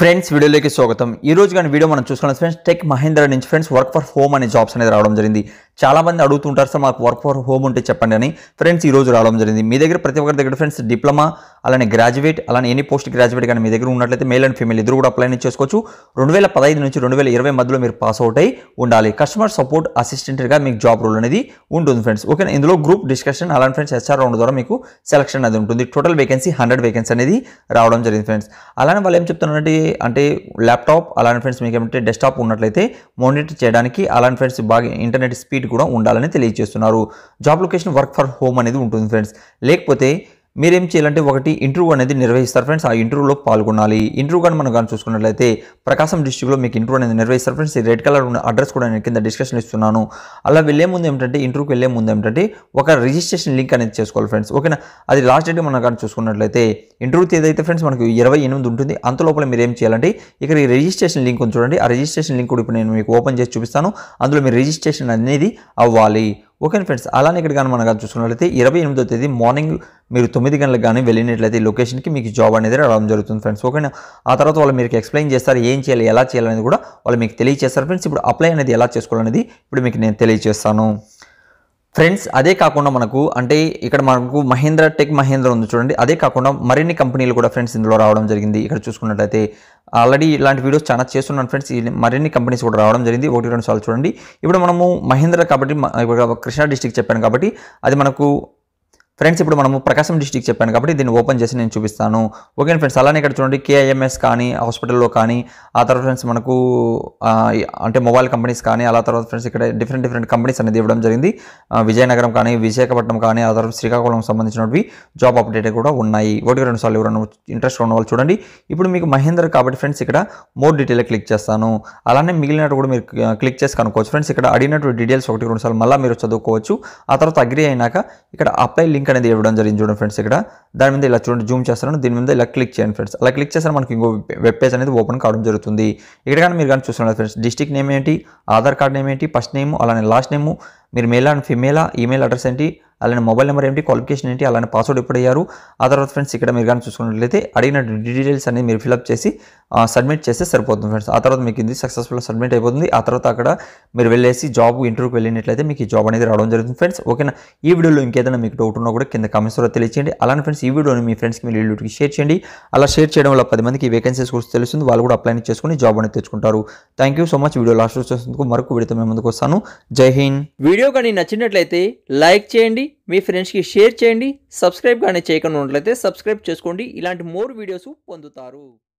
friends వీడియోలోకి స్వాగతం ఈ రోజు కానీ వీడియో మనం చూసుకున్న ఫ్రెండ్స్ టెక్ మహేంద్ర నుంచి ఫ్రెండ్స్ వర్క్ ఫర్ హోమ్ అనే జాబ్స్ అనేది రావడం జరిగింది చాలా మంది అడుగుతుంటారు సార్ మాకు వర్క్ ఫర్ హోమ్ ఉంటే చెప్పండి అని ఫ్రెండ్స్ ఈ రోజు రావడం జరిగింది మీ దగ్గర ప్రతి ఒక్కరి దగ్గర ఫ్రెండ్స్ డిప్లొమా అలానే గ్రాడ్యుయేట్ అలానే ఎనీ పోస్ట్ గ్రాడ్యుయేట్ కానీ మీ దగ్గర ఉన్నట్లయితే మేల్ అండ్ ఫీమేల్ ఇద్దరు కూడా అప్లై చేసుకోవచ్చు రెండు వేల పదహైదు నుంచి రెండు వేల ఇరవై మధ్యలో మీరు పాస్ అవుట్ అయి ఉండాలి కస్టమర్ సపోర్ట్ అసిస్టెంట్గా మీకు జాబ్ రోల్ అనేది ఉంటుంది ఫ్రెండ్స్ ఓకేనా ఇందులో గ్రూప్ డిస్కషన్ అలానే ఫ్రెండ్స్ హెచ్ఆర్ రౌండ్ ద్వారా మీకు సెలక్షన్ అనేది ఉంటుంది టోటల్ వేకెన్సీ హండ్రెడ్ వేకెన్సీ అనేది రావడం జరిగింది ఫ్రెండ్స్ అలానే వాళ్ళు ఏం చెప్తున్నారంటే అంటే ల్యాప్టాప్ అలానే ఫ్రెండ్స్ మీకు ఏమంటే డెస్క్టాప్ ఉన్నట్లయితే మానిటర్ చేయడానికి అలానే ఫ్రెండ్స్ బాగా ఇంటర్నెట్ స్పీడ్ కూడా ఉండాలని తెలియజేస్తున్నారు job location work for home అనేది ఉంటుంది ఫ్రెండ్స్ లేకపోతే మీరేం చేయాలంటే ఒకటి ఇంటర్వ్యూ అనేది నిర్వహిస్తారు ఫ్రెండ్స్ ఆ ఇంటర్వ్యూలో పాల్గొనాలి ఇంటర్వ్యూ కానీ మనం కానీ చూసుకున్నట్లయితే ప్రకాశం డిస్టిక్లో మీకు ఇంటర్వ్యూ అనేది నిర్వహిస్తారు ఫ్రెండ్స్ ఈ రెడ్ కలర్ ఉన్న అడ్రస్ కూడా నేను కింద డిస్కషన్ ఇస్తున్నాను అలా వెళ్ళే ముందు ఏమిటంటే ఇంటర్వ్యూకి వెళ్ళే ముందు ఏమిటంటే ఒక రిజిస్ట్రేషన్ లింక్ అనేది చేసుకోవాలి ఫ్రెండ్స్ ఓకేనా అది లాస్ట్ డేట్ మనం కానీ చూసుకున్నట్లయితే ఇంటర్వ్యూ ఏదైతే ఫ్రెండ్స్ మనకు ఇరవై ఎనిమిది ఉంటుంది అంత లోపల మీరు ఏం చేయాలంటే ఇక్కడ ఈ రిజిస్ట్రేషన్ లింక్ ఉంది చూడండి ఆ రిజిస్ట్రేషన్ లింక్ కూడా ఇప్పుడు నేను మీకు ఓపెన్ చేసి చూపిస్తాను అందులో మీ రిజిస్ట్రేషన్ అనేది అవ్వాలి ఓకే ఫ్రెండ్స్ అలానే ఇక్కడ కానీ మనం కానీ చూసుకున్నట్లయితే ఇరవై ఎనిమిదో తేదీ మార్నింగ్ మీరు తొమ్మిది గంటలకు కానీ వెళ్ళినట్లయితే ఈ లొకేషన్కి మీకు జాబ్ అనేది రావడం జరుగుతుంది ఫ్రెండ్స్ ఓకేనా ఆ తర్వాత వాళ్ళు మీకు ఎక్స్ప్లెయిన్ చేస్తారు ఏం చేయాలి ఎలా చేయాలనేది కూడా వాళ్ళు మీకు తెలియజేస్తారు ఫ్రెండ్స్ ఇప్పుడు అప్లై అనేది ఎలా చేసుకోవాలనేది ఇప్పుడు మీకు నేను తెలియజేస్తాను ఫ్రెండ్స్ అదే కాకుండా మనకు అంటే ఇక్కడ మనకు మహేంద్ర టెక్ మహేంద్ర ఉంది చూడండి అదే కాకుండా మరిన్ని కంపెనీలు కూడా ఫ్రెండ్స్ ఇందులో రావడం జరిగింది ఇక్కడ చూసుకున్నట్లయితే ఆల్రెడీ ఇలాంటి వీడియోస్ చాలా చేస్తున్నాను ఫ్రెండ్స్ ఈ మరిన్ని కంపెనీస్ కూడా రావడం జరిగింది ఒకటి రెండు సార్లు చూడండి ఇప్పుడు మనము మహేంద్ర కాబట్టి మ- ఇప్పుడు కృష్ణా డిస్టిక్ చెప్పాను కాబట్టి అది మనకు ఫ్రెండ్స్ ఇప్పుడు మనము ప్రకాశం డిస్టిక్ చెప్పాను కాబట్టి దీన్ని ఓపెన్ చేసి నేను చూపిస్తాను ఓకే ఫ్రెండ్స్ అలానే ఇక్కడ చూడండి కేఐఎంఎస్ కానీ హాస్పిటల్లో కానీ ఆ తర్వాత ఫ్రెండ్స్ మనకు ఆ, అంటే మొబైల్ కంపెనీస్ కానీ అలా తర్వాత ఫ్రెండ్స్ ఇక్కడ డిఫరెంట్ డిఫరెంట్ కంపెనీస్ అనేది ఇవ్వడం జరిగింది ఆ, విజయనగరం కానీ విశాఖపట్నం కానీ ఆ తర్వాత శ్రీకాకుళం సంబంధించినవి జాబ్ అప్డేట్ కూడా ఉన్నాయి ఒకటి రెండు సార్లు ఎవరైనా ఇంట్రెస్ట్ ఉన్న వాళ్ళు చూడండి ఇప్పుడు మీకు మహేందర్ కాబట్టి ఫ్రెండ్స్ ఇక్కడ మోర్ డీటెయిల్ క్లిక్ చేస్తాను అలానే మిగిలినట్టు కూడా మీరు క్లిక్ చేసి కనుక్కోవచ్చు ఫ్రెండ్స్ ఇక్కడ అడిగినటువంటి డీటెయిల్స్ ఒకటి రెండు సార్లు మళ్ళీ మీరు చదువుకోవచ్చు ఆ తర్వాత అగ్రి అయినాక ఇక్కడ అప్లై లింక్ అనేది ఇవ్వడం జరిగింది చూడండి ఫ్రెండ్స్ ఇక్కడ దాని మీద ఇలా చూడండి జూమ్ చేస్తున్నాను దీని మీద ఇలా క్లిక్ చేయండి ఫ్రెండ్స్ అలా క్లిక్ చేస్తే మనకి ఇంకో వెబ్ పేజ్ అనేది ఓపెన్ కావడం జరుగుతుంది ఇక్కడ కానీ మీరు కానీ చూస్తున్నారు ఫ్రెండ్స్ డిస్టిక్ నేమ్ ఏంటి ఆధార్ కార్డ్ నేమ్ ఏంటి ఫస్ట్ నేమ్ అలానే లాస్ట్ నేమ్ మీరు మేల్ అండ్ ఫిమేలా ఈమెయిల్ అడ్రస్ ఏంటి అలానే మొబైల్ నెంబర్ ఏంటి క్వాలిఫికేషన్ ఏంటి అలానే పాస్వర్డ్ ఎప్పుడు అయ్యారు ఆ తర్వాత ఫ్రెండ్స్ ఇక్కడ మీరు కానీ చూసుకున్నట్లయితే అడిగిన డీటెయిల్స్ అనేది మీరు ఫిల్అప్ చేసి సబ్మిట్ చేస్తే సరిపోతుంది ఫ్రెండ్స్ ఆ తర్వాత మీకు ఇది సక్సెస్ఫుల్ సబ్మిట్ అయిపోతుంది ఆ తర్వాత అక్కడ మీరు వెళ్ళేసి జాబ్ ఇంటర్వ్యూకి వెళ్ళినట్లయితే మీకు ఈ జాబ్ అనేది రావడం జరుగుతుంది ఫ్రెండ్స్ ఓకేనా ఈ వీడియోలో ఇంకేదైనా మీకు డౌట్ ఉన్నా కూడా కింద కామెంట్స్ ద్వారా తెలియచేయండి అలానే ఫ్రెండ్స్ ఈ వీడియోని మీ ఫ్రెండ్స్కి మీ రిలేటివ్కి షేర్ చేయండి అలా షేర్ చేయడం వల్ల పది మందికి ఈ వేకెన్సీస్ గురించి తెలుస్తుంది వాళ్ళు కూడా అప్లై చేసుకుని జాబ్ అనేది తెచ్చుకుంటారు thank you so much video last వచ్చేందుకు మరొక వీడియోతో మేము ముందుకు వస్తాను జై హింద్ వీడియో కానీ నచ్చినట్లయితే లైక్ చేయండి మీ ఫ్రెండ్స్కి షేర్ చేయండి సబ్స్క్రైబ్ కానీ చేయకుండా ఉన్నట్లయితే సబ్స్క్రైబ్ చేసుకోండి ఇలాంటి మోర్ వీడియోస్ పొందుతారు